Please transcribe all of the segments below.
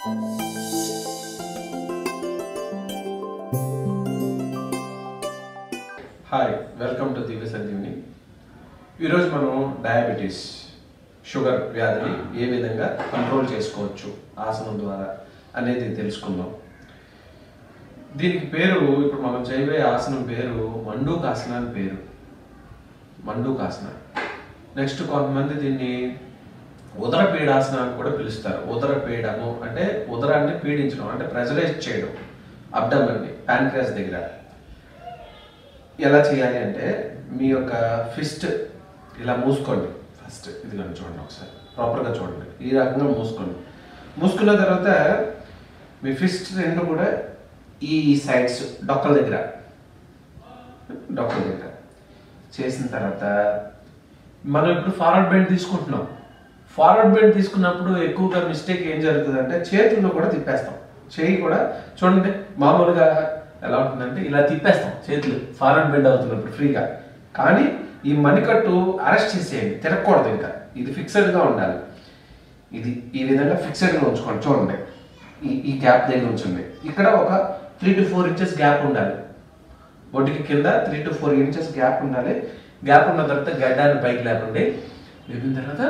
hi welcome to Divya Sanjeevini ఈరోజు మనం diabetes sugar వ్యాధిని ఏ విధంగా కంట్రోల్ చేసుకోవచ్చు ఆసనం ద్వారా అనేది తెలుసుకుందాం దీనికి పేరు ఇప్పుడు మనం చేయబోయే ఆసనం పేరు మండూకాసన అని పేరు మండూకాసన నెక్స్ట్ కొంతమంది దీన్ని ఉదర పీడాసన అని కూడా పిలుస్తారు ఉదర పీడము అంటే ఉదరాన్ని పీడించడం అంటే ప్రెజరైజ్ చేయడం అబ్డమన్ని ప్యాంక్రియాస్ దగ్గర ఎలా చేయాలి అంటే మీ యొక్క ఫిస్ట్ ఇలా మూసుకోండి ఫస్ట్ ఇది కానీ చూడండి ఒకసారి ప్రాపర్గా చూడండి ఈ రకంగా మూసుకోండి మూసుకున్న తర్వాత మీ ఫిస్ట్ రెండు కూడా ఈ సైడ్స్ డొక్కల దగ్గర డొక్కల దగ్గర చేసిన తర్వాత మనం ఇప్పుడు ఫార్వర్డ్ బెండ్ తీసుకుంటున్నాం ఫార్వర్డ్ బెండ్ తీసుకున్నప్పుడు ఎక్కువగా మిస్టేక్ ఏం జరుగుతుంది అంటే చేతుల్లో కూడా తిప్పేస్తాం చేయి కూడా చూడండి మామూలుగా ఎలా ఉంటుందంటే ఇలా తిప్పేస్తాం చేతులు ఫార్వర్డ్ బెండ్ అవుతున్నప్పుడు ఫ్రీగా కానీ ఈ మణికట్టు అరెస్ట్ చేసేయండి తిరగకూడదు ఇంకా ఇది ఫిక్స్డ్గా ఉండాలి ఇది ఈ విధంగా ఫిక్స్డ్గా ఉంచుకోండి చూడండి ఈ ఈ గ్యాప్ దగ్గర ఉంచండి ఇక్కడ ఒక three to four inches gap ఉండాలి ఒడ్డుకి కింద three to four inches gap ఉండాలి గ్యాప్ ఉన్న తర్వాత గడ్డాన్ని పైకి లేపండి లేపిన తర్వాత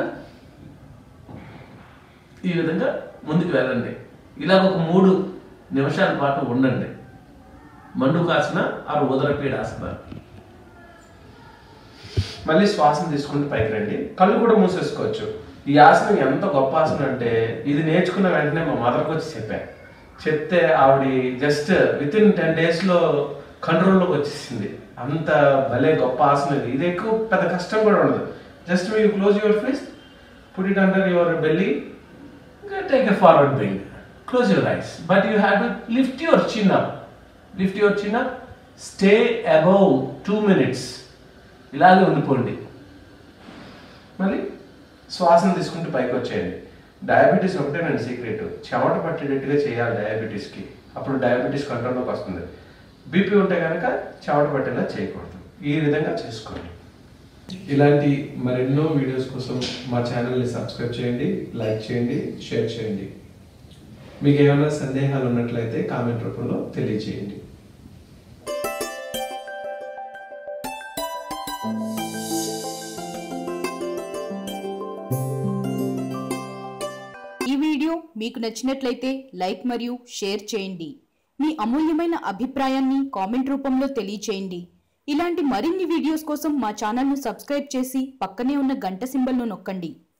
ఈ విధంగా ముందుకు వెళ్ళండి ఇలా ఒక మూడు నిమిషాల పాటు ఉండండి మండుకాసన ఆరు ఉదరపీడాసన మళ్ళీ శ్వాసను తీసుకుంటూ పైకి రండి కళ్ళు కూడా మూసేసుకోవచ్చు ఈ ఆసనం ఎంత గొప్ప ఆసనం అంటే ఇది నేర్చుకున్న వెంటనే మా మదర్కి వచ్చి చెప్పాను చెప్తే ఆవిడ జస్ట్ విత్ ఇన్ టెన్ డేస్లో కంట్రోల్లోకి వచ్చేసింది అంత భలే గొప్ప ఆసనం ఇది ఇది ఎక్కువ పెద్ద కష్టం కూడా ఉండదు జస్ట్ మీరు close your face put it under your belly take a forward bend close your eyes but you have to lift your chin up lift your chin up stay above two minutes ఇలాగే ఉండిపోండి మళ్ళీ శ్వాసను తీసుకుంటూ పైకి వచ్చేయండి diabetes ఒకటే నేను secret చెమట పట్టేటట్టుగా చేయాలి డయాబెటీస్కి అప్పుడు డయాబెటీస్ కంట్రోల్లోకి వస్తుంది బీపీ ఉంటే కనుక చెమట పట్టేలా చేయకూడదు ఈ విధంగా చేసుకోండి ఇలాంటి మరెన్నో వీడియోస్ కోసం మా ఛానల్ని సబ్స్క్రైబ్ చేయండి లైక్ చేయండి షేర్ చేయండి మీకు ఏమైనా సందేహాలు ఉన్నట్లయితే కామెంట్ రూపంలో తెలియజేయండి ఈ వీడియో మీకు నచ్చినట్లయితే లైక్ మరియు షేర్ చేయండి మీ అమూల్యమైన అభిప్రాయాన్ని కామెంట్ రూపంలో తెలియచేయండి ఇలాంటి మరిన్ని వీడియోస్ కోసం మా ఛానల్ను సబ్స్క్రైబ్ చేసి పక్కనే ఉన్న గంట సింబల్ను నొక్కండి